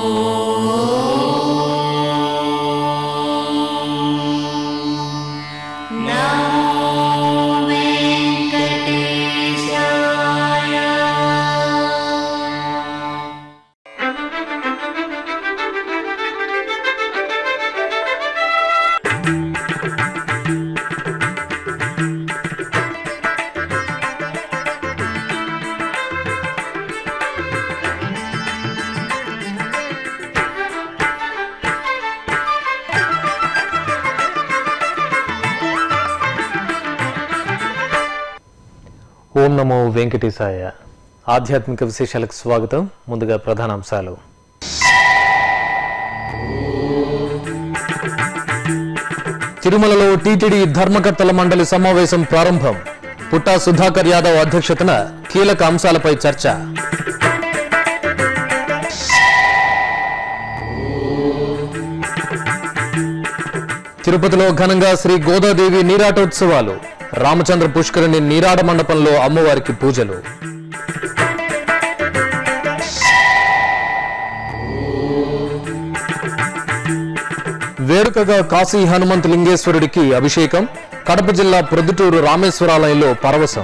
ఓం నమో వెంకటేశాయ ఆధ్యాత్మిక విశేషాలకు స్వాగతం ముందుగా ప్రధాన అంశాలు తిరుమలలో టీటీడీ ధర్మకర్తల మండలి సమావేశం ప్రారంభం పుట్టా సుధాకర్ యాదవ్ అధ్యక్షతన కీలక అంశాలపై చర్చ తిరుపతిలో ఘనంగా శ్రీ గోదాదేవి నీరాటోత్సవాలు రామచంద్ర పుష్కరిణి నీరాడ మండపంలో అమ్మవారికి పూజలు వేడుకగా కాశీ హనుమంత్ లింగేశ్వరుడికి అభిషేకం కడప జిల్లా ప్రొద్దుటూరు రామేశ్వరాలయంలో పరవశం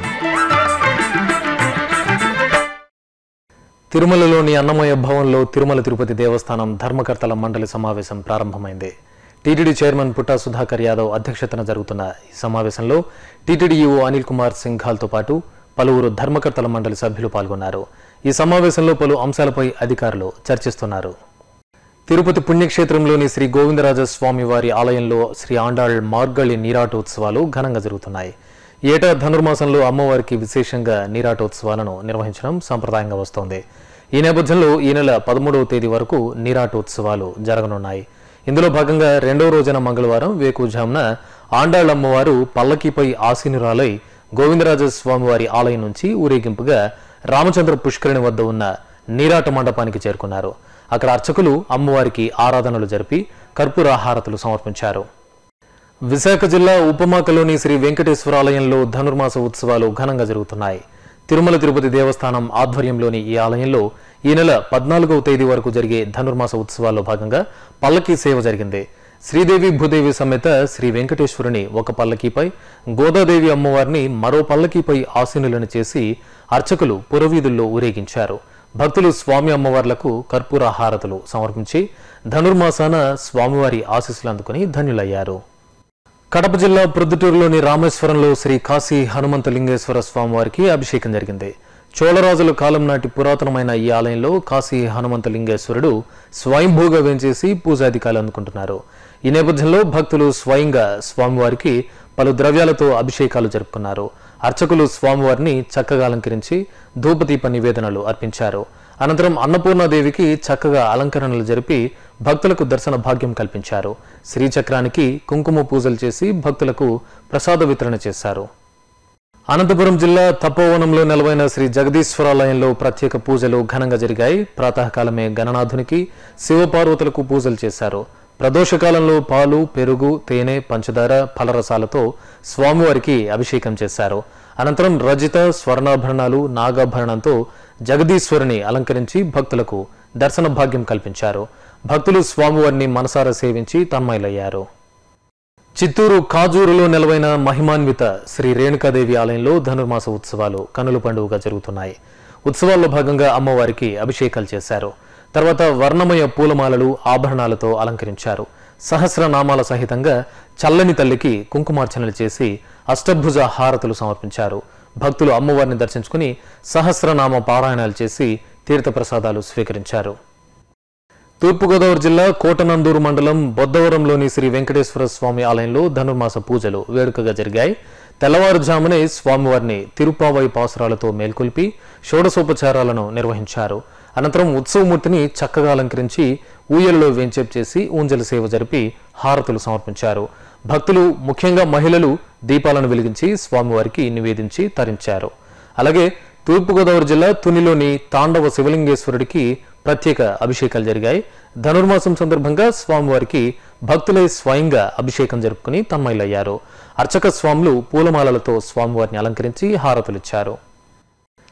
తిరుమలలోని అన్నమయ్య భవన్లో తిరుమల తిరుపతి దేవస్థానం ధర్మకర్తల మండలి సమావేశం ప్రారంభమైంది టీటీడీ చైర్మన్ పుట్టా సుధాకర్ యాదవ్ అధ్యక్షతన జరుగుతున్న ఈ సమావేశంలో టీటీడీ ఈవో అనిల్ కుమార్ సింఘాల్తో పాటు పలువురు ధర్మకర్తల మండలి సభ్యులు పాల్గొన్నారు ఈ సమావేశంలో పలు అంశాలపై అధికారులు చర్చిస్తున్నారు తిరుపతి పుణ్యక్షేత్రంలోని శ్రీ గోవిందరాజ స్వామి వారి ఆలయంలో శ్రీ ఆండాళ్ మార్గళి నీరాటోత్సవాలు ఘనంగా జరుగుతున్నాయి ఏటా ధనుర్మాసంలో అమ్మవారికి విశేషంగా నీరాటోత్సవాలను నిర్వహించడం సంప్రదాయంగా వస్తోంది ఈ నేపథ్యంలో ఈ నెల పదమూడవ తేదీ వరకు నీరాటోత్సవాలు జరగనున్నాయి ఇందులో భాగంగా రెండవ రోజున మంగళవారం వేకుజామున ఆండాళ్ అమ్మవారు పల్లకీపై ఆసీనురాలై గోవిందరాజ స్వామివారి ఆలయం నుంచి ఊరేగింపుగా రామచంద్ర పుష్కరిణి వద్ద ఉన్న నీరాట మండపానికి చేరుకున్నారు అక్కడ అర్చకులు అమ్మవారికి ఆరాధనలు జరిపి కర్పూర హారతులు సమర్పించారు విశాఖ జిల్లా ఉపమాకలోని శ్రీ వెంకటేశ్వరాలయంలో ధనుర్మాస ఉత్సవాలు ఘనంగా జరుగుతున్నాయి తిరుమల తిరుపతి దేవస్థానం ఆధ్వర్యంలోని ఈ ఆలయంలో ఈ నెల పద్నాలుగవ తేదీ వరకు జరిగే ధనుర్మాస ఉత్సవాల్లో భాగంగా పల్లకీ సేవ జరిగింది శ్రీదేవి భూదేవి సమేత శ్రీ వెంకటేశ్వరుని ఒక పల్లకీపై గోదాదేవి అమ్మవారిని మరో పల్లకీపై ఆసీనులను చేసి అర్చకులు పురవీధుల్లో ఊరేగించారు భక్తులు స్వామి అమ్మవార్లకు కర్పూర హారతులు సమర్పించి ధనుర్మాసాన స్వామివారి ఆశీస్సులు అందుకుని ధన్యులయ్యారు కడప జిల్లా ప్రొద్దుటూరులోని రామేశ్వరంలో శ్రీ కాశీ హనుమంత లింగేశ్వర స్వామివారికి అభిషేకం జరిగింది చోళరాజుల కాలం నాటి పురాతనమైన ఈ ఆలయంలో కాశీ హనుమంత లింగేశ్వరుడు స్వయంభూగా వేంచేసి పూజాధికారులు అందుకుంటున్నారు ఈ నేపథ్యంలో భక్తులు స్వయంగా స్వామివారికి పలు ద్రవ్యాలతో అభిషేకాలు జరుపుకున్నారు అర్చకులు స్వామివారిని చక్కగా అలంకరించి ధూపదీప నివేదనలు అర్పించారు అనంతరం అన్నపూర్ణాదేవికి చక్కగా అలంకరణలు జరిపి భక్తులకు దర్శన భాగ్యం కల్పించారు శ్రీచక్రానికి కుంకుమ పూజలు చేసి భక్తులకు ప్రసాద వితరణ చేశారు అనంతపురం జిల్లా తపోవనంలో నెలవైన శ్రీ జగదీశ్వరాలయంలో ప్రత్యేక పూజలు ఘనంగా జరిగాయి ప్రాతకాలమే గణనాథునికి శివపార్వతులకు పూజలు చేశారు ప్రదోషకాలంలో పాలు పెరుగు తేనె పంచదార ఫలరసాలతో స్వామివారికి అభిషేకం చేశారు అనంతరం రజిత స్వర్ణాభరణాలు నాగాభరణంతో జగదీశ్వరుని అలంకరించి భక్తులకు దర్శన భాగ్యం కల్పించారు భక్తులు స్వామివారిని మనసారా సేవించి తన్మయులయ్యారు చిత్తూరు కాజూరులో నెలవైన మహిమాన్విత శ్రీ రేణుకాదేవి ఆలయంలో ధనుర్మాస ఉత్సవాలు కనుల పండుగగా జరుగుతున్నాయి ఉత్సవాల్లో భాగంగా అమ్మవారికి అభిషేకాలు చేశారు తర్వాత వర్ణమయ పూలమాలలు ఆభరణాలతో అలంకరించారు సహస్రనామాల సహితంగా చల్లని తల్లికి కుంకుమార్చనలు చేసి అష్టభుజ హారతులు సమర్పించారు భక్తులు అమ్మవారిని దర్శించుకుని సహస్రనామ పారాయణాలు చేసి తీర్థప్రసాదాలు స్వీకరించారు తూర్పుగోదావరి జిల్లా కోటనందూరు మండలం బొద్దవరంలోని శ్రీ వెంకటేశ్వర స్వామి ఆలయంలో ధనుర్మాస పూజలు వేడుకగా జరిగాయి తెల్లవారుజామునే స్వామివారిని తిరుపావై పాసురాలతో మేల్కొల్పి షోడశోపచారాలను నిర్వహించారు అనంతరం ఉత్సవమూర్తిని చక్కగా అలంకరించి ఊయలలో వేంచేపు చేసి ఊంజల సేవ జరిపి హారతులు సమర్పించారు భక్తులు ముఖ్యంగా మహిళలు దీపాలను వెలిగించి స్వామివారికి నివేదించి తరించారు అలాగే తూర్పుగోదావరి జిల్లా తునిలోని తాండవ శివలింగేశ్వరుడికి ప్రత్యేక అభిషేకాలు జరిగాయి ధనుర్మాసం సందర్భంగా స్వామివారికి భక్తులే స్వయంగా అభిషేకం జరుపుకుని తన్మయులయ్యారు అర్చక స్వాములు పూలమాలలతో స్వామివారిని అలంకరించి హారతులిచ్చారు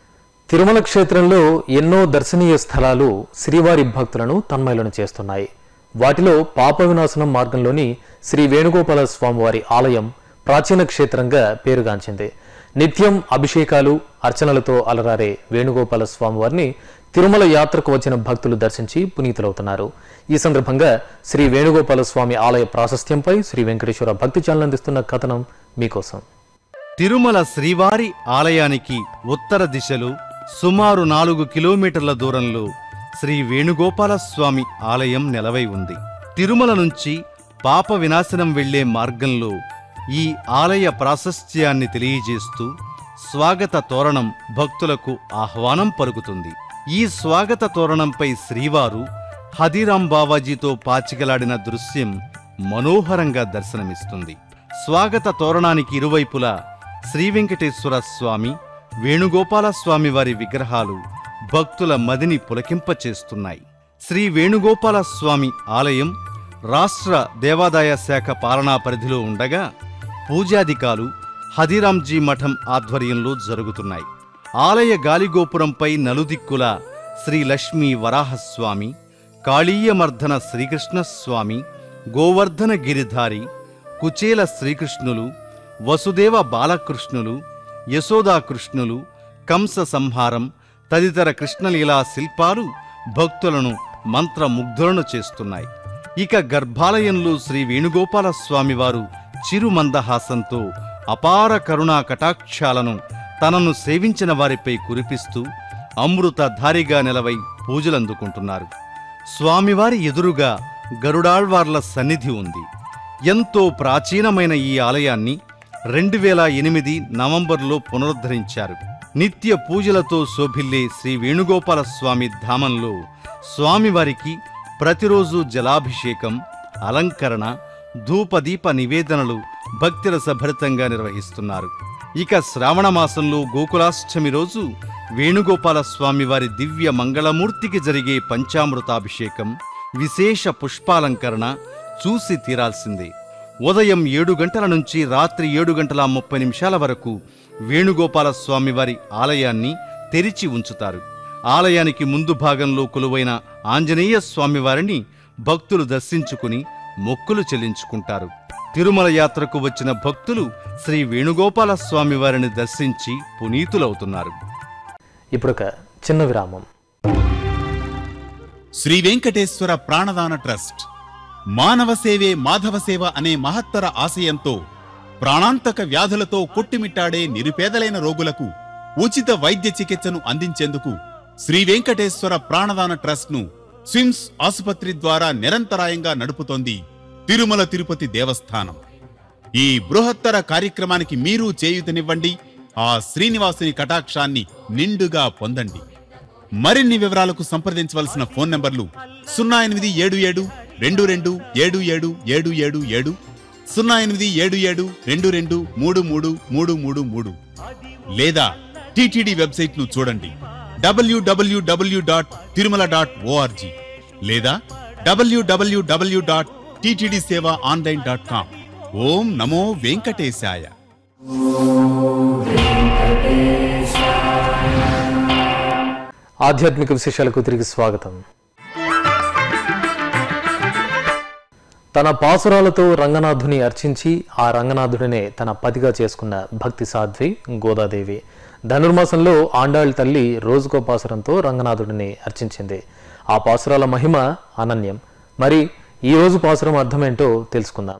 తిరుమల క్షేత్రంలో ఎన్నో దర్శనీయ స్థలాలు శ్రీవారి భక్తులను తన్మయులను చేస్తున్నాయి వాటిలో పాప వినాశనం మార్గంలోని శ్రీ వేణుగోపాల స్వామివారి ఆలయం ప్రాచీన క్షేత్రంగా పేరుగాంచింది నిత్యం అభిషేకాలు అర్చనలతో అలరారే వేణుగోపాల స్వామివారిని తిరుమల యాత్రకు వచ్చిన భక్తులు దర్శించి పునీతులవుతున్నారు ఈ సందర్భంగా శ్రీ వేణుగోపాల స్వామి ఆలయ ప్రాశస్త్యంపై శ్రీ వెంకటేశ్వర భక్తి ఛానల్ అందిస్తున్న కథనం మీకోసం తిరుమల శ్రీవారి ఆలయానికి ఉత్తర దిశలో సుమారు నాలుగు కిలోమీటర్ల దూరంలో శ్రీ వేణుగోపాల స్వామి ఆలయం నెలవై ఉంది తిరుమల నుంచి పాప వినాశనం వెళ్లే మార్గంలో ఈ ఆలయ ప్రాశస్త్యాన్ని తెలియజేస్తూ స్వాగత తోరణం భక్తులకు ఆహ్వానం పలుకుతుంది ఈ స్వాగత తోరణంపై శ్రీవారు హదిరాం బావాజీతో పాచికలాడిన దృశ్యం మనోహరంగా దర్శనమిస్తుంది స్వాగత తోరణానికి ఇరువైపులా శ్రీ వెంకటేశ్వర స్వామి వేణుగోపాల స్వామి వారి విగ్రహాలు భక్తుల మదిని పులకింపచేస్తున్నాయి శ్రీ వేణుగోపాల స్వామి ఆలయం రాష్ట్ర దేవాదాయ శాఖ పాలనా పరిధిలో ఉండగా పూజాధికాలు హదిరాంజీ మఠం ఆధ్వర్యంలో జరుగుతున్నాయి ఆలయ గాలిగోపురంపై నలుదిక్కుల శ్రీ లక్ష్మీ వరాహస్వామి కాళీయమర్ధన శ్రీకృష్ణస్వామి గోవర్ధన గిరిధారి కుచేల శ్రీకృష్ణులు వసుదేవ బాలకృష్ణులు యశోదాకృష్ణులు కంస సంహారం తదితర కృష్ణలీలా శిల్పాలు భక్తులను మంత్రముగ్ధులను చేస్తున్నాయి ఇక గర్భాలయంలో శ్రీ వేణుగోపాల స్వామివారు చిరుమందహాసంతో అపార కరుణా కటాక్షాలను తనను సేవించిన వారిపై కురిపిస్తూ అమృతధారిగా నిలవై పూజలందుకుంటున్నారు స్వామివారి ఎదురుగా గరుడాళ్వార్ల సన్నిధి ఉంది ఎంతో ప్రాచీనమైన ఈ ఆలయాన్ని రెండు వేల ఎనిమిది నవంబర్లో పునరుద్ధరించారు నిత్య పూజలతో శోభిల్లే శ్రీ వేణుగోపాల స్వామి ధామంలో స్వామివారికి ప్రతిరోజు జలాభిషేకం అలంకరణ ధూపదీప నివేదనలు భక్తిరసభరితంగా నిర్వహిస్తున్నారు ఇక శ్రావణ మాసంలో గోకులాష్టమి రోజు వేణుగోపాల స్వామివారి దివ్య మంగళమూర్తికి జరిగే పంచామృతాభిషేకం విశేష పుష్పాలంకరణ చూసి తీరాల్సిందే ఉదయం ఏడు గంటల నుంచి రాత్రి ఏడు గంటల ముప్పై నిమిషాల వరకు వేణుగోపాల స్వామివారి ఆలయాన్ని తెరిచి ఉంచుతారు ఆలయానికి ముందు భాగంలో కొలువైన ఆంజనేయ స్వామివారిని భక్తులు దర్శించుకుని మొక్కులు చెల్లించుకుంటారు తిరుమల యాత్రకు వచ్చిన భక్తులు శ్రీ వేణుగోపాల స్వామివారిని దర్శించి పునీతులవుతున్నారు ఇప్పుడొక చిన్న విరామం శ్రీ వెంకటేశ్వర ప్రాణదాన ట్రస్ట్ మానవ సేవే మాధవ సేవ అనే మహత్తర ఆశయంతో ప్రాణాంతక వ్యాధులతో కొట్టుమిట్టాడే నిరుపేదలైన రోగులకు ఉచిత వైద్య చికిత్సను అందించేందుకు శ్రీ వెంకటేశ్వర ప్రాణదాన ట్రస్ట్ ను స్విమ్స్ ఆసుపత్రి ద్వారా నిరంతరాయంగా నడుపుతోంది తిరుమల తిరుపతి దేవస్థానం ఈ బృహత్తర కార్యక్రమానికి మీరు చేయూతనివ్వండి ఆ శ్రీనివాసుని కటాక్షాన్ని నిండుగా పొందండి మరిన్ని వివరాలకు సంప్రదించవలసిన ఫోన్ నంబర్లు సున్నా ఎనిమిది ఏడు ఏడు రెండు రెండు ఏడు ఏడు ఏడు ఏడు ఏడు సున్నా ఎనిమిది ఏడు ఏడు రెండు రెండు మూడు మూడు మూడు మూడు మూడు లేదా టిటిడి వెబ్సైట్ ను చూడండి W W W dot Tirumala dot ORG లేదా W W W dot TTD Seva online dot com ఓం నమో వెంకటేశాయ ఆధ్యాత్మిక విశేషాలకు తిరిగి స్వాగతం తన పాసురాలతో రంగనాథుని అర్చించి ఆ రంగనాథుడినే తన పతిగా చేసుకున్న భక్తి సాధ్వి గోదాదేవి ధనుర్మాసంలో ఆండాళ్ తల్లి రోజుకో పాసురంతో రంగనాథుడిని అర్చించింది ఆ పాసురాల మహిమ అనన్యం మరి ఈ రోజు పాసురం అర్థమేంటో తెలుసుకుందాం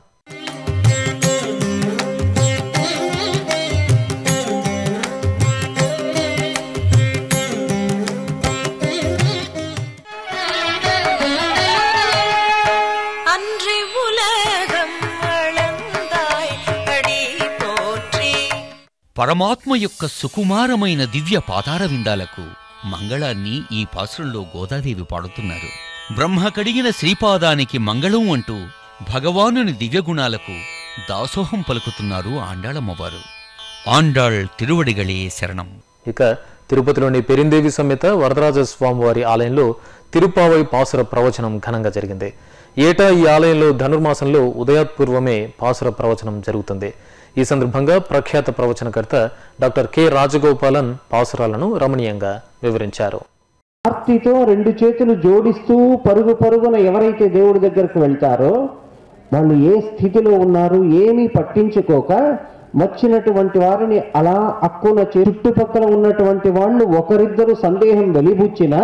அன்றி உலகம் அளந்தாய் அடி போற்றி పరమాత్మ యొక్క సుకుమారమైన దివ్య పాతార విందాలకు మంగళాన్ని ఈ పాసురంలో గోదాదేవి పాడుతున్నారు బ్రహ్మ కడిగిన శ్రీపాదానికి మంగళం అంటూ భగవానుని దివ్యగుణాలకు దాసోహం పలుకుతున్నారు ఆండాళమ్మవారు ఆండాళ్ తిరువడిగళే శరణం ఇక తిరుపతిలోని పెరిందేవి సమేత వరదరాజ స్వామివారి ఆలయంలో తిరుపావై పాసుర ప్రవచనం ఘనంగా జరిగింది ఏటా ఈ ఆలయంలో ధనుర్మాసంలో ఉదయాత్పూర్వమే పాసుర ప్రవచనం జరుగుతుంది ఈ సందర్భంగా ప్రఖ్యాత ప్రవచనకర్త డాక్టర్ కె రాజగోపాలన్ పాసురాలను రమణీయంగా వివరించారు ఆర్తితో రెండు చేతులు జోడిస్తూ పరుగు పరుగున ఎవరైతే దేవుడి దగ్గరకు వెళ్తారో వాళ్ళు ఏ స్థితిలో ఉన్నారు ఏమీ పట్టించుకోక వచ్చినటువంటి వారిని అలా అక్కున చుట్టుపక్కల ఉన్నటువంటి వాళ్ళు ఒకరిద్దరు సందేహం వెలిబుచ్చినా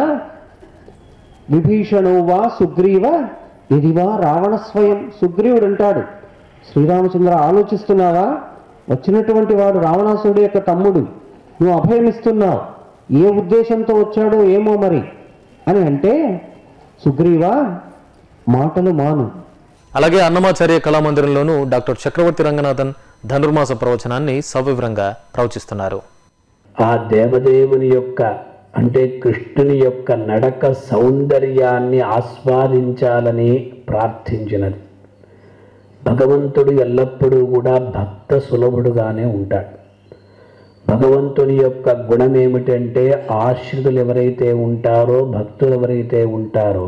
విభీషణు వా సుగ్రీవ ఇదివా రావణ స్వయం సుగ్రీవుడు అంటాడు శ్రీరామచంద్ర ఆలోచిస్తున్నావా వచ్చినటువంటి వాడు రావణాసుడి యొక్క తమ్ముడు నువ్వు అభయమిస్తున్నావు ఏ ఉద్దేశంతో వచ్చాడో ఏమో మరి అని అంటే సుగ్రీవా మాటలు మాను అలాగే అన్నమాచార్య కళామందిరంలోనూ డాక్టర్ చక్రవర్తి రంగనాథన్ ధనుర్మాస ప్రవచనాన్ని సవివరంగా ప్రవచిస్తున్నారు ఆ దేవదేవుని యొక్క అంటే కృష్ణుని యొక్క నడక సౌందర్యాన్ని ఆస్వాదించాలని ప్రార్థించినది భగవంతుడు ఎల్లప్పుడూ కూడా భక్త సులభుడుగానే ఉంటాడు భగవంతుని యొక్క గుణం ఏమిటంటే ఆశ్రితులు ఎవరైతే ఉంటారో భక్తులు ఎవరైతే ఉంటారో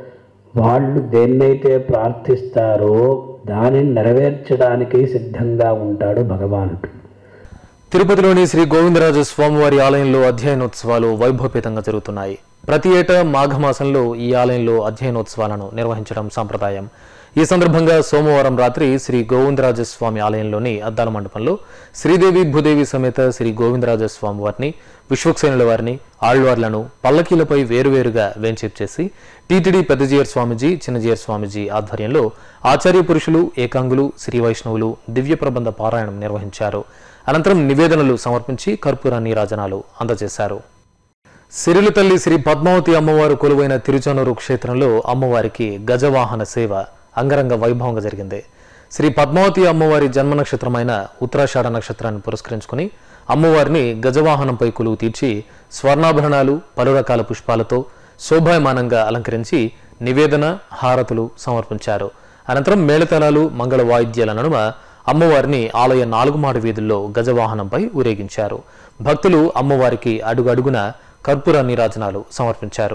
వాళ్ళు దేన్నైతే ప్రార్థిస్తారో దానిని నెరవేర్చడానికి సిద్ధంగా ఉంటాడు భగవానుడు తిరుపతిలోని శ్రీ గోవిందరాజ స్వామివారి ఆలయంలో అధ్యయనోత్సవాలు వైభవపేతంగా జరుగుతున్నాయి ప్రతి ఏటా మాఘమాసంలో ఈ ఆలయంలో అధ్యయనోత్సవాలను నిర్వహించడం సంప్రదాయం ఈ సందర్భంగా సోమవారం రాత్రి శ్రీ గోవిందరాజ స్వామి ఆలయంలోని అద్దాల మండపంలో శ్రీదేవి భూదేవి సమేత శ్రీ గోవిందరాజ స్వామి వారిని విశ్వక్సేనుల వారిని ఆళ్వార్లను పల్లకీలపై వేరువేరుగా వేంచేపు చేసి టీటీడీ పెద్దజీయర్ స్వామిజీ చిన్నజీయర్ స్వామిజీ ఆధ్వర్యంలో ఆచార్య పురుషులు ఏకాంగులు శ్రీ వైష్ణవులు దివ్య ప్రబంధ పారాయణం నిర్వహించారు అనంతరం నివేదనలు సమర్పించి కర్పూర నీరాజనాలు అందజేశారు సిరిలు తల్లి శ్రీ పద్మావతి అమ్మవారు కొలువైన తిరుచానూరు క్షేత్రంలో అమ్మవారికి గజవాహన సేవ అంగరంగ వైభవంగా జరిగింది శ్రీ పద్మావతి అమ్మవారి జన్మ నక్షత్రమైన ఉత్తరాషాఢ నక్షత్రాన్ని పురస్కరించుకుని అమ్మవారిని గజవాహనంపై కొలువు తీర్చి స్వర్ణాభరణాలు పలు రకాల పుష్పాలతో శోభాయమానంగా అలంకరించి నివేదన హారతులు సమర్పించారు అనంతరం మేళతాళాలు మంగళ వాయిద్యాల నడుమ అమ్మవారిని ఆలయ నాలుగు మాడు వీధుల్లో గజవాహనంపై ఊరేగించారు భక్తులు అమ్మవారికి అడుగడుగున కర్పూర నీరాజనాలు సమర్పించారు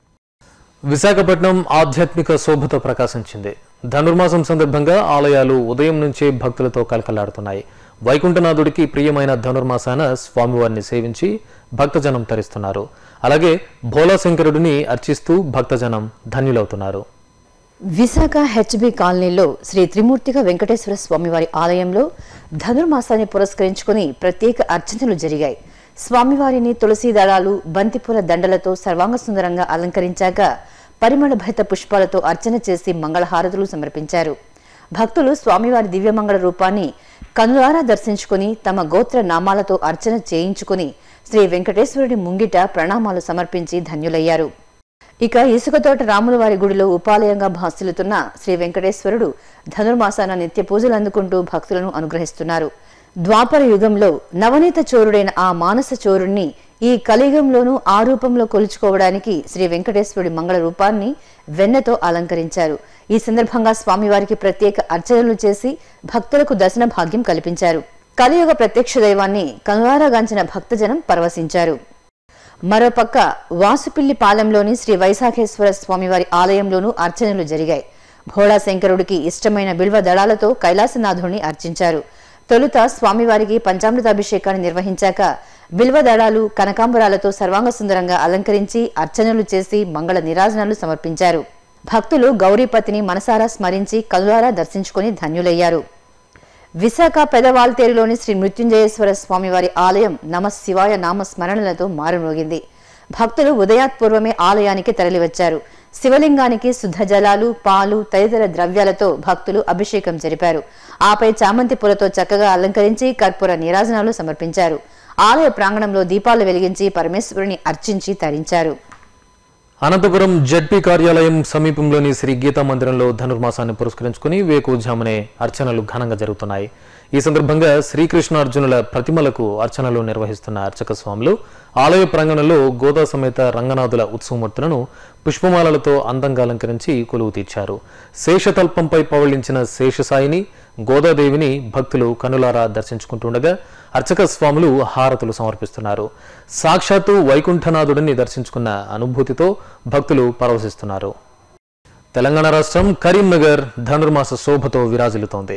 విశాఖపట్నం ఆధ్యాత్మిక శోభతో ప్రకాశించింది ధనుర్మాసం సందర్భంగా ఆలయాలు ఉదయం నుంచే భక్తులతో కలకలాడుతున్నాయి వైకుంఠనాథుడికి ప్రియమైన ధనుర్మాసాన స్వామివారిని సేవించి భక్తజనం తరిస్తున్నారు అలాగే భోలాశంకరుడిని అర్చిస్తూ భక్తజనం ధన్యులవుతున్నారు విశాఖ హెచ్బి కాలనీలో శ్రీ త్రిమూర్తిగా వెంకటేశ్వర స్వామివారి ఆలయంలో ధనుర్మాసాన్ని పురస్కరించుకుని ప్రత్యేక అర్చనలు జరిగాయి స్వామివారిని తులసి దళాలు బంతిపూల దండలతో సర్వాంగ సుందరంగా అలంకరించాక పరిమళ భరిత పుష్పాలతో అర్చన చేసి మంగళహారతులు సమర్పించారు భక్తులు స్వామివారి దివ్యమంగళ రూపాన్ని కనులారా దర్శించుకుని తమ గోత్ర నామాలతో అర్చన చేయించుకుని శ్రీ వెంకటేశ్వరుడి ముంగిట ప్రణామాలు సమర్పించి ధన్యులయ్యారు ఇక ఇసుకతోట రాముల వారి గుడిలో ఉపాలయంగా భాసిల్లుతున్న శ్రీ వెంకటేశ్వరుడు ధనుర్మాసాన నిత్య పూజలు అందుకుంటూ భక్తులను అనుగ్రహిస్తున్నారు ద్వాపర యుగంలో నవనీత చోరుడైన ఆ మానస చోరుణ్ణి ఈ కలియుగంలోనూ ఆ రూపంలో కొలుచుకోవడానికి శ్రీ వెంకటేశ్వరుడి మంగళ రూపాన్ని వెన్నతో అలంకరించారు ఈ సందర్భంగా స్వామివారికి ప్రత్యేక అర్చనలు చేసి భక్తులకు దర్శన భాగ్యం కల్పించారు కలియుగ ప్రత్యక్ష దైవాన్ని కనులారాగాంచిన భక్తజనం పరవశించారు మరోపక్క వాసుపిల్లి పాలెంలోని శ్రీ వైశాఖేశ్వర స్వామివారి ఆలయంలోనూ అర్చనలు జరిగాయి భోళా శంకరుడికి ఇష్టమైన బిల్వ దళాలతో కైలాసనాథుడిని అర్చించారు తొలుత స్వామివారికి పంచామృతాభిషేకాన్ని నిర్వహించాక బిల్వ దళాలు కనకాంబరాలతో సర్వాంగ సుందరంగా అలంకరించి అర్చనలు చేసి మంగళ నిరాజనాలు సమర్పించారు భక్తులు గౌరీపతిని మనసారా స్మరించి కనులారా దర్శించుకుని ధన్యులయ్యారు విశాఖ పెదవాల్తేరులోని శ్రీ మృత్యుంజయేశ్వర స్వామివారి ఆలయం నమ శివాయ నామ స్మరణలతో మారుమోగింది భక్తులు ఉదయాత్పూర్వమే ఆలయానికి తరలివచ్చారు శివలింగానికి శుద్ధ జలాలు పాలు తదితర ద్రవ్యాలతో భక్తులు అభిషేకం జరిపారు ఆపై చామంతి పూలతో చక్కగా అలంకరించి కర్పూర నీరాజనాలు సమర్పించారు ఆలయ ప్రాంగణంలో దీపాలు వెలిగించి పరమేశ్వరుని అర్చించి తరించారు అనంతపురం జడ్పీ కార్యాలయం సమీపంలోని శ్రీ గీతా మందిరంలో ధనుర్మాసాన్ని పురస్కరించుకుని వేకుజామునే అర్చనలు ఘనంగా జరుగుతున్నాయి ఈ సందర్భంగా శ్రీకృష్ణార్జునుల ప్రతిమలకు అర్చనలు నిర్వహిస్తున్న అర్చక స్వాములు ఆలయ ప్రాంగణంలో గోదా సమేత రంగనాథుల ఉత్సవమూర్తులను పుష్పమాలలతో అందంగా అలంకరించి కొలువు తీర్చారు శేషతల్పంపై పవళించిన శేషసాయిని గోదాదేవిని భక్తులు కనులారా దర్శించుకుంటుండగా అర్చక స్వాములు హారతులు సమర్పిస్తున్నారు సాక్షాత్తు వైకుంఠనాథుడిని దర్శించుకున్న అనుభూతితో భక్తులు పరవశిస్తున్నారు తెలంగాణ రాష్ట్రం కరీంనగర్ ధనుర్మాస శోభతో విరాజిల్లుతోంది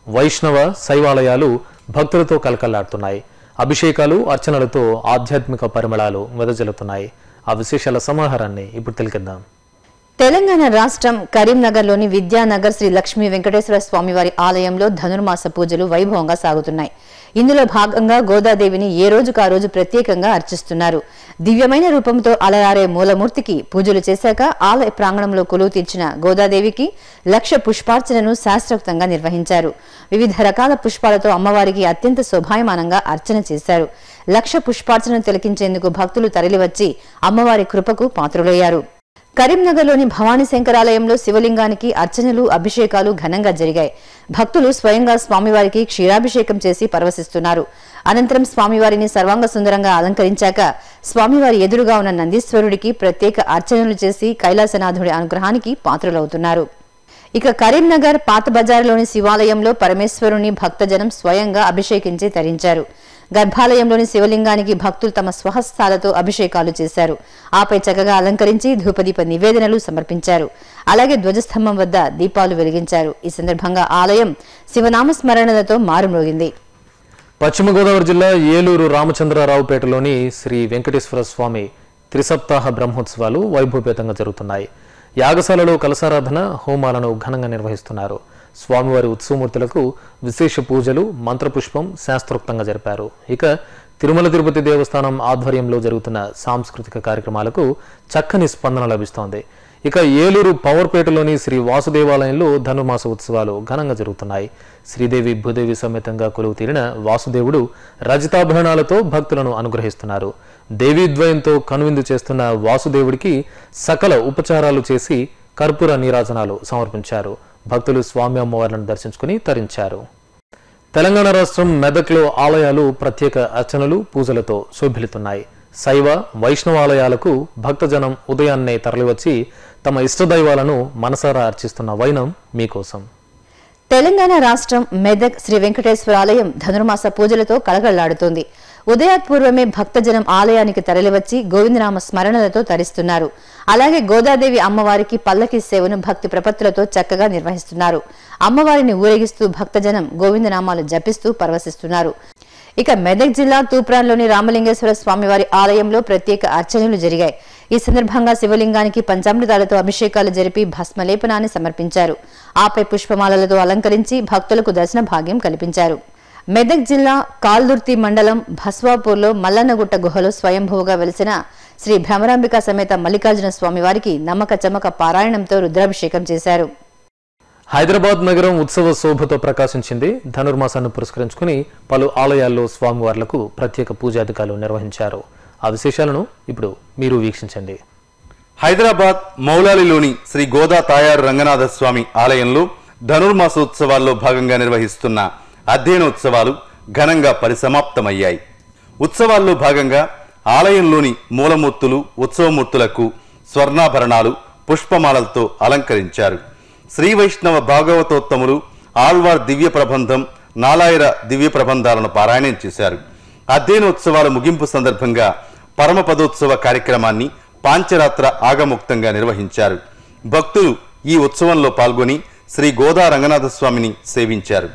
వైష్ణవ శైవాలయాలు భక్తులతో కలకల్లాడుతున్నాయి అభిషేకాలు అర్చనలతో ఆధ్యాత్మిక పరిమళాలు వెదజల్లుతున్నాయి ఆ విశేషాల సమాహారాన్ని ఇప్పుడు తెలికిద్దాం తెలంగాణ రాష్ట్రం కరీంనగర్లోని విద్యానగర్ శ్రీ లక్ష్మీ వెంకటేశ్వర స్వామివారి ఆలయంలో ధనుర్మాస పూజలు వైభవంగా సాగుతున్నాయి ఇందులో భాగంగా గోదాదేవిని ఏ రోజుకు ఆ రోజు ప్రత్యేకంగా అర్చిస్తున్నారు దివ్యమైన రూపంతో అలరారే మూలమూర్తికి పూజలు చేశాక ఆలయ ప్రాంగణంలో కొలువు తీర్చిన గోదాదేవికి లక్ష పుష్పార్చనను శాస్త్రోక్తంగా నిర్వహించారు వివిధ రకాల పుష్పాలతో అమ్మవారికి అత్యంత శోభాయమానంగా అర్చన చేశారు లక్ష పుష్పార్చనను తిలకించేందుకు భక్తులు తరలివచ్చి అమ్మవారి కృపకు పాత్రులయ్యారు కరీంనగర్లోని భవానీ శంకరాలయంలో శివలింగానికి అర్చనలు అభిషేకాలు ఘనంగా జరిగాయి భక్తులు స్వయంగా స్వామివారికి క్షీరాభిషేకం చేసి పరవశిస్తున్నారు అనంతరం స్వామివారిని సర్వాంగ సుందరంగా అలంకరించాక స్వామివారి ఎదురుగా ఉన్న నందీశ్వరుడికి ప్రత్యేక అర్చనలు చేసి కైలాసనాథుడి అనుగ్రహానికి పాత్రులవుతున్నారు ఇక కరీంనగర్ పాత బజారులోని శివాలయంలో పరమేశ్వరుని భక్తజనం స్వయంగా అభిషేకించి తరించారు గర్భాలయంలోని శివలింగానికి భక్తులు తమ స్వహస్తాలతో అభిషేకాలు చేశారు ఆపై చక్కగా అలంకరించి ధూపదీప నివేదనలు సమర్పించారు అలాగే ధ్వజస్తంభం వద్ద దీపాలు వెలిగించారు ఈ సందర్భంగా ఆలయం శివనామ స్మరణలతో మారుమ్రోగింది పశ్చిమ గోదావరి జిల్లా ఏలూరు రామచంద్రరావుపేటలోని శ్రీ వెంకటేశ్వర స్వామి త్రిసప్తాహ బ్రహ్మోత్సవాలు వైభవపేతంగా జరుగుతున్నాయి యాగశాలలో కలశారాధన హోమాలను ఘనంగా నిర్వహిస్తున్నారు స్వామివారి ఉత్సవమూర్తులకు విశేష పూజలు మంత్రపుష్పం శాస్త్రోక్తంగా జరిపారు ఇక తిరుమల తిరుపతి దేవస్థానం ఆధ్వర్యంలో జరుగుతున్న సాంస్కృతిక కార్యక్రమాలకు చక్కని స్పందన లభిస్తోంది ఇక ఏలూరు పవర్పేటలోని శ్రీ వాసుదేవాలయంలో ధనుర్మాస ఉత్సవాలు ఘనంగా జరుగుతున్నాయి శ్రీదేవి భూదేవి సమేతంగా కొలువు తీరిన వాసుదేవుడు రజితాభరణాలతో భక్తులను అనుగ్రహిస్తున్నారు దేవీద్వయంతో కనువిందు చేస్తున్న వాసుదేవుడికి సకల ఉపచారాలు చేసి కర్పూర నీరాజనాలు సమర్పించారు భక్తులు స్వామి అమ్మవార్లను దర్శించుకుని తరించారు తెలంగాణ రాష్ట్రం మెదక్లో ఆలయాలు ప్రత్యేక అర్చనలు పూజలతో శోభిలుతున్నాయి శైవ వైష్ణవాలయాలకు భక్తజనం ఉదయాన్నే తరలివచ్చి తమ ఇష్టదైవాలను మనసారా అర్చిస్తున్న వైనం మీకోసం తెలంగాణ రాష్ట్రం మెదక్ శ్రీ వెంకటేశ్వర ఆలయం ధనుర్మాస పూజలతో కలగళ్లాడుతోంది ఉదయాత్పూర్వమే భక్తజనం ఆలయానికి తరలివచ్చి గోవిందనామ స్మరణలతో తరిస్తున్నారు అలాగే గోదాదేవి అమ్మవారికి పల్లకి సేవను భక్తి ప్రపత్తులతో చక్కగా నిర్వహిస్తున్నారు అమ్మవారిని ఊరేగిస్తూ భక్తజనం గోవిందనామాలు జపిస్తూ పరవశిస్తున్నారు ఇక మెదక్ జిల్లా తూప్రాన్లోని రామలింగేశ్వర స్వామివారి ఆలయంలో ప్రత్యేక అర్చనలు జరిగాయి ఈ సందర్భంగా శివలింగానికి పంచామృతాలతో అభిషేకాలు జరిపి భస్మలేపనాన్ని సమర్పించారు ఆపై పుష్పమాలలతో అలంకరించి భక్తులకు దర్శన భాగ్యం కల్పించారు మెదక్ జిల్లా కాల్దుర్తి మండలం భస్వాపూర్లో మల్లన్నగుట్ట గుహలో స్వయంభూగా వెలిసిన శ్రీ భ్రమరాంబిక సమేత మల్లికార్జున స్వామివారికి నమ్మక చమక పారాయణంతో రుద్రాభిషేకం చేశారు హైదరాబాద్ నగరం ఉత్సవ శోభతో ప్రకాశించింది ధనుర్మాసాన్ని పురస్కరించుకుని పలు ఆలయాల్లో స్వామివార్లకు ప్రత్యేక పూజాధికారులు నిర్వహించారు ఆ విశేషాలను ఇప్పుడు మీరు వీక్షించండి హైదరాబాద్ మౌలాలిలోని శ్రీ గోదా తాయారు రంగనాథ స్వామి ఆలయంలో ధనుర్మాసోత్సవాల్లో భాగంగా నిర్వహిస్తున్న అధ్యయనోత్సవాలు ఘనంగా పరిసమాప్తమయ్యాయి ఉత్సవాల్లో భాగంగా ఆలయంలోని మూలమూర్తులు ఉత్సవమూర్తులకు స్వర్ణాభరణాలు పుష్పమాలలతో అలంకరించారు శ్రీ వైష్ణవ భాగవతోత్తములు ఆళ్వార్ దివ్య ప్రబంధం నాలాయిర దివ్య ప్రబంధాలను పారాయణం చేశారు అధ్యయనోత్సవాల ముగింపు సందర్భంగా పరమపదోత్సవ కార్యక్రమాన్ని పాంచరాత్ర ఆగముక్తంగా నిర్వహించారు భక్తులు ఈ ఉత్సవంలో పాల్గొని శ్రీ గోదా రంగనాథ స్వామిని సేవించారు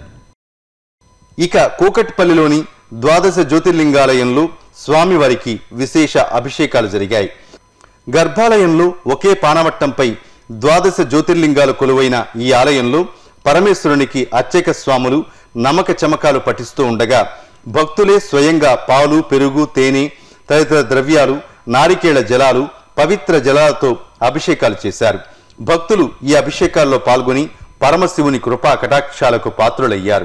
ఇక కూకట్పల్లిలోని ద్వాదశ జ్యోతిర్లింగాలయంలో స్వామివారికి విశేష అభిషేకాలు జరిగాయి గర్భాలయంలో ఒకే పానవట్టంపై ద్వాదశ జ్యోతిర్లింగాలు కొలువైన ఈ ఆలయంలో పరమేశ్వరునికి అర్చక స్వాములు నమక చమకాలు పఠిస్తూ ఉండగా భక్తులే స్వయంగా పాలు పెరుగు తేనె తదితర ద్రవ్యాలు నారికేళ జలాలు పవిత్ర జలాలతో అభిషేకాలు చేశారు భక్తులు ఈ అభిషేకాల్లో పాల్గొని పరమశివుని కృపా కటాక్షాలకు పాత్రులయ్యారు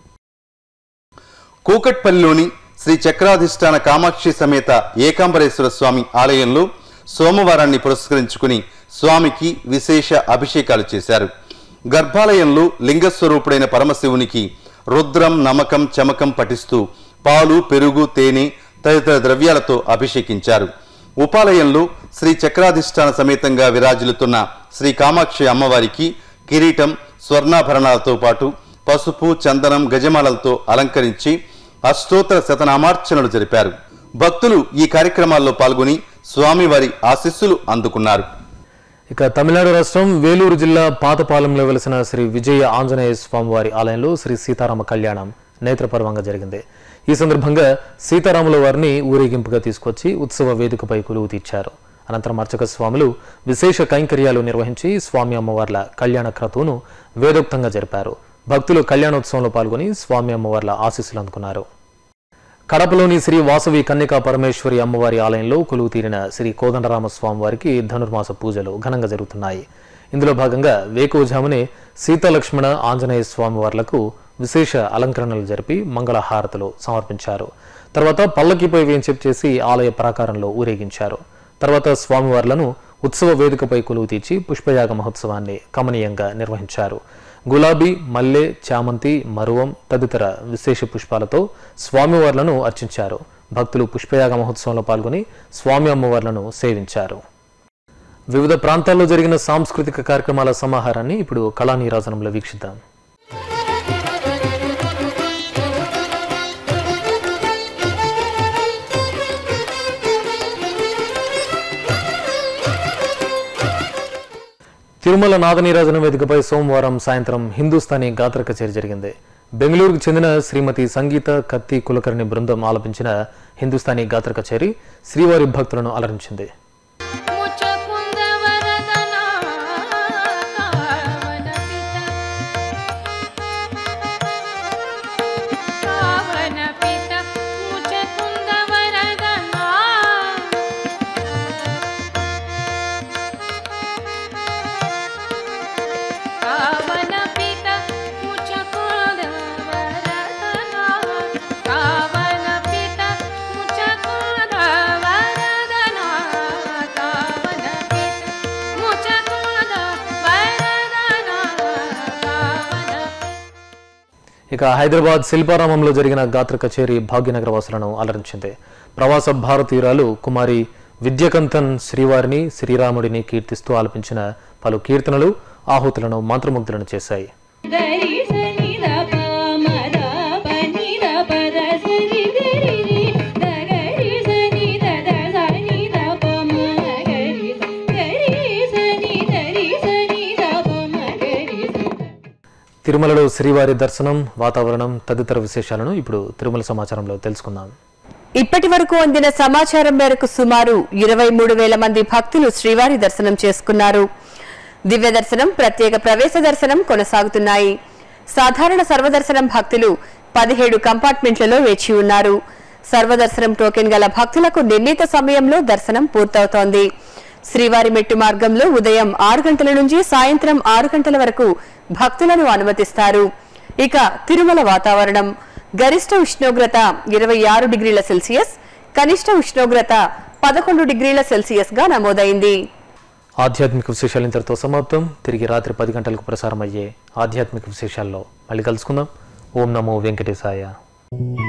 కూకట్పల్లిలోని శ్రీ చక్రాధిష్టాన కామాక్షి సమేత ఏకాంబరేశ్వర స్వామి ఆలయంలో సోమవారాన్ని పురస్కరించుకుని స్వామికి విశేష అభిషేకాలు చేశారు గర్భాలయంలో లింగస్వరూపుడైన పరమశివునికి రుద్రం నమకం చమకం పఠిస్తూ పాలు పెరుగు తేనె తదితర ద్రవ్యాలతో అభిషేకించారు ఉపాలయంలో శ్రీ చక్రాధిష్టాన సమేతంగా విరాజిల్లుతున్న శ్రీ కామాక్షి అమ్మవారికి కిరీటం స్వర్ణాభరణాలతో పాటు పసుపు చందనం గజమాలలతో అలంకరించి అష్టోత్తర శతనామార్చనలు జరిపారు భక్తులు ఈ కార్యక్రమాల్లో పాల్గొని స్వామివారి ఆశీస్సులు అందుకున్నారు ఇక తమిళనాడు రాష్ట్రం వేలూరు జిల్లా పాతపాలెంలో వెలిసిన శ్రీ విజయ ఆంజనేయ స్వామివారి ఆలయంలో శ్రీ సీతారామ కళ్యాణం నేత్రపర్వంగా జరిగింది ఈ సందర్భంగా సీతారాముల వారిని ఊరేగింపుగా తీసుకొచ్చి ఉత్సవ వేదికపై కొలువు తీర్చారు అనంతరం అర్చక స్వాములు విశేష కైంకర్యాలు నిర్వహించి స్వామి అమ్మవార్ల కళ్యాణ క్రతువును వేదోక్తంగా జరిపారు భక్తులు కళ్యాణోత్సవంలో పాల్గొని స్వామి అమ్మవార్ల ఆశీస్సులు అందుకున్నారు కడపలోని శ్రీ వాసవి కన్యకా పరమేశ్వరి అమ్మవారి ఆలయంలో కొలువు తీరిన శ్రీ కోదండరామ స్వామివారికి ధనుర్మాస పూజలు ఘనంగా జరుగుతున్నాయి ఇందులో భాగంగా వేకువజామునే సీతాలక్ష్మణ ఆంజనేయ స్వామివార్లకు విశేష అలంకరణలు జరిపి మంగళహారతులు సమర్పించారు తర్వాత పల్లకిపై వేంచేపు చేసి ఆలయ ప్రాకారంలో ఊరేగించారు తర్వాత స్వామివార్లను ఉత్సవ వేదికపై కొలువు తీర్చి పుష్పయాగ మహోత్సవాన్ని కమనీయంగా నిర్వహించారు గులాబీ మల్లె చామంతి మరువం తదితర విశేష పుష్పాలతో స్వామివార్లను అర్చించారు భక్తులు పుష్పయాగ మహోత్సవంలో పాల్గొని స్వామి అమ్మవార్లను సేవించారు వివిధ ప్రాంతాల్లో జరిగిన సాంస్కృతిక కార్యక్రమాల సమాహారాన్ని ఇప్పుడు కళానీరాజనంలో వీక్షిద్దాం తిరుమల నాదనీరాజన వేదికపై సోమవారం సాయంత్రం హిందుస్థానీ గాత్ర కచేరీ జరిగింది బెంగళూరుకు చెందిన శ్రీమతి సంగీత కత్తి కులకర్ణి బృందం ఆలపించిన హిందుస్థానీ గాత్ర కచేరీ శ్రీవారి భక్తులను అలరించింది ముచకుంద వరదనా కావన పిత కావన పిత ముచకుంద వరదనా కావన పిత ముచకుంద వరదనా కావన పిత ముచకుంద వరదనా కావన పిత ముచకుంద వరదనా కావన ఇక హైదరాబాద్ శిల్పారామంలో జరిగిన గాత్ర కచేరీ భాగ్యనగర వాసులను అలరించింది ప్రవాస భారతీయురాలు కుమారి విద్యకంతన్ శ్రీవారిని శ్రీరాముడిని కీర్తిస్తూ ఆలపించిన పలు కీర్తనలు ఆహుతులను మంత్రముగ్ధులను చేశాయి గరి సని ద ప మ ద ప ని ద ప ద సరి గరి రి ద గరి సని ద ద సని ద ప మ గరి స గరి సని గరి సని ద ప మ గరి స తిరుమలలో శ్రీవారి దర్శనం వాతావరణం తదితర విశేషాలను ఇప్పుడు తిరుమల సమాచారంలో తెలుసుకుందాం ఇప్పటి వరకు అందిన సమాచారం మేరకు సుమారు ఇరవై మూడు వేల మంది భక్తులు శ్రీవారి దర్శనం చేసుకున్నారు దివ్య దర్శనం ప్రత్యేక ప్రవేశ దర్శనం కొనసాగుతున్నాయి సాధారణ సర్వదర్శనం భక్తులు పదిహేడు కంపార్ట్మెంట్లలో వేచి ఉన్నారు సర్వదర్శనం టోకెన్ గల భక్తులకు నిర్ణీత సమయంలో దర్శనం పూర్తవుతోంది శ్రీవారి మెట్టు మార్గంలో ఉదయం ఆరు గంటల నుంచి సాయంత్రం ఆరు గంటల వరకు భక్తులను అనుమతిస్తారు ఇక తిరుమల వాతావరణం గరిష్ట ఉష్ణోగ్రత ఇరవై ఆరు డిగ్రీల సెల్సియస్ కనిష్ట ఉష్ణోగ్రత పదకొండు డిగ్రీల సెల్సియస్ గా నమోదైంది ఆధ్యాత్మిక విశేషాలు ఇంతటితో సమాప్తం తిరిగి రాత్రి పది గంటలకు ప్రసారం అయ్యే ఆధ్యాత్మిక విశేషాల్లో మళ్ళీ కలుసుకుందాం ఓం నమో వెంకటేశాయ